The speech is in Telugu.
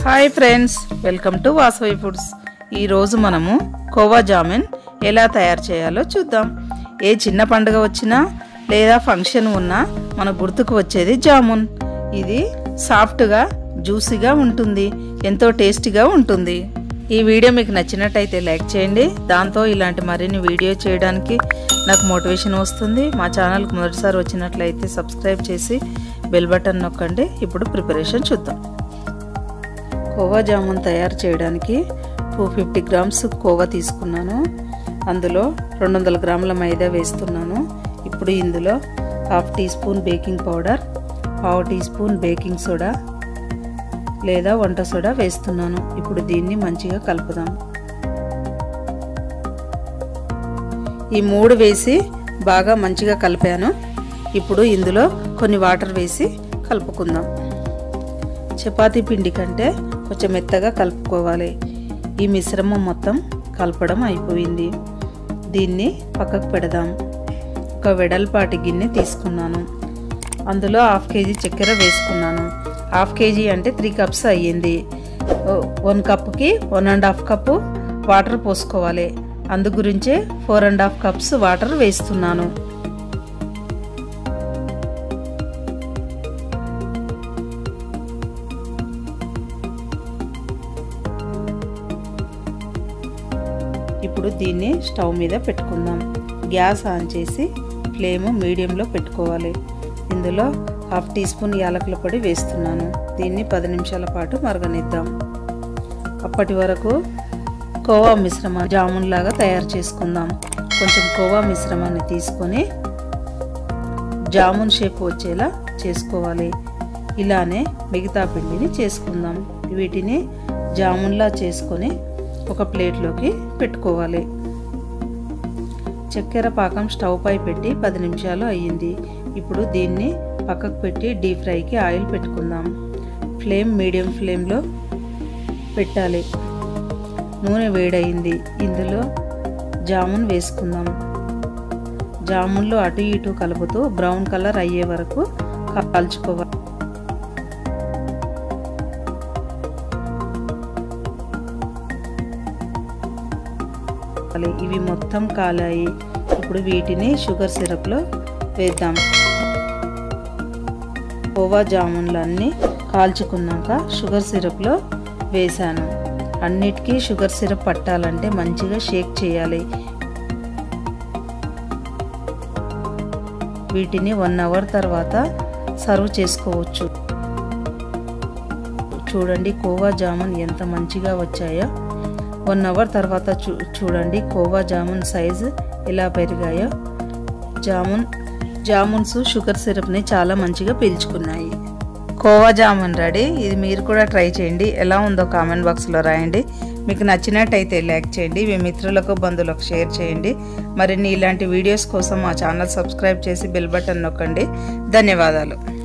hi friends welcome to Vasavi foods ఈరోజు మనము కోవా జామున్ ఎలా తయారు చేయాలో చూద్దాం ఏ చిన్న పండుగ వచ్చినా లేదా ఫంక్షన్ ఉన్నా మన గుర్తుకు వచ్చేది జామున్ ఇది సాఫ్ట్గా జ్యూసీగా ఉంటుంది ఎంతో టేస్టీగా ఉంటుంది ఈ వీడియో మీకు నచ్చినట్టయితే లైక్ చేయండి దాంతో ఇలాంటి మరిన్ని వీడియో చేయడానికి నాకు మోటివేషన్ వస్తుంది మా ఛానల్కి మొదటిసారి వచ్చినట్లయితే సబ్స్క్రైబ్ చేసి బెల్ బటన్ నొక్కండి ఇప్పుడు ప్రిపరేషన్ చూద్దాం కోవా జామున్ తయారు చేయడానికి టూ ఫిఫ్టీ గ్రామ్స్ కోవా తీసుకున్నాను అందులో రెండు వందల గ్రాముల మైదా వేస్తున్నాను ఇప్పుడు ఇందులో half teaspoon baking powder పావు టీ స్పూన్ బేకింగ్ సోడా లేదా వంట సోడా వేస్తున్నాను ఇప్పుడు దీన్ని మంచిగా కలుపుదాం ఈ మూడు వేసి బాగా మంచిగా కలిపాను ఇప్పుడు ఇందులో కొన్ని వాటర్ వేసి కలుపుకుందాం చపాతీ పిండి కంటే కొంచెం మెత్తగా కలుపుకోవాలి ఈ మిశ్రమం మొత్తం కలపడం అయిపోయింది దీన్ని పక్కకు పెడదాం ఒక వెడల్పాటి గిన్నె తీసుకున్నాను అందులో హాఫ్ కేజీ చక్కెర వేసుకున్నాను హాఫ్ కేజీ అంటే త్రీ కప్స్ అయ్యింది వన్ కప్కి one and half cup water పోసుకోవాలి అందు గురించే four and half cups water వేస్తున్నాను ఇప్పుడు దీన్ని స్టవ్ మీద పెట్టుకుందాం గ్యాస్ ఆన్ చేసి ఫ్లేమ్ మీడియంలో పెట్టుకోవాలి ఇందులో హాఫ్ టీ స్పూన్ యాలకుల పొడి వేస్తున్నాను దీన్ని పది నిమిషాల పాటు మరగనిద్దాం అప్పటి వరకు కోవా మిశ్రమ జామున్ లాగా తయారు చేసుకుందాం కొంచెం కోవా మిశ్రమాన్ని తీసుకొని జామున్ షేప్ వచ్చేలా చేసుకోవాలి ఇలానే మిగతా పిండిని చేసుకుందాం వీటిని జామున్లా చేసుకొని ఒక ప్లేట్లోకి పెట్టుకోవాలి చక్కెర పాకం స్టవ్ పై పెట్టి పది నిమిషాలు అయ్యింది ఇప్పుడు దీన్ని పక్కకు పెట్టి డీప్ ఫ్రైకి ఆయిల్ పెట్టుకుందాం ఫ్లేమ్ మీడియం ఫ్లేమ్లో పెట్టాలి నూనె వేడయింది ఇందులో జామున్ వేసుకుందాం జామున్లో అటు ఇటు కలుపుతూ బ్రౌన్ కలర్ అయ్యే వరకు కాల్చుకోవాలి ఇవి మొత్తం కాలాయి ఇప్పుడు వీటిని షుగర్ సిరప్లో వేద్దాం కోవా జామున్లన్నీ కాల్చుకున్నాక షుగర్ సిరప్లో వేసాను అన్నిటికీ షుగర్ సిరప్ పట్టాలంటే మంచిగా షేక్ చేయాలి వీటిని వన్ అవర్ తర్వాత సర్వ్ చేసుకోవచ్చు చూడండి కోవా జామున్ ఎంత మంచిగా వచ్చాయో వన్ అవర్ తర్వాత చూ చూడండి కోవా జామున్ సైజు ఎలా పెరిగాయో జామున్ జామున్స్ షుగర్ సిరప్ని చాలా మంచిగా పీల్చుకున్నాయి కోవా జామున్ రెడీ ఇది మీరు కూడా ట్రై చేయండి ఎలా ఉందో కామెంట్ బాక్స్లో రాయండి మీకు నచ్చినట్టయితే లైక్ చేయండి మీ మిత్రులకు బంధువులకు షేర్ చేయండి మరిన్ని ఇలాంటి వీడియోస్ కోసం మా ఛానల్ సబ్స్క్రైబ్ చేసి బెల్ బటన్ నొక్కండి ధన్యవాదాలు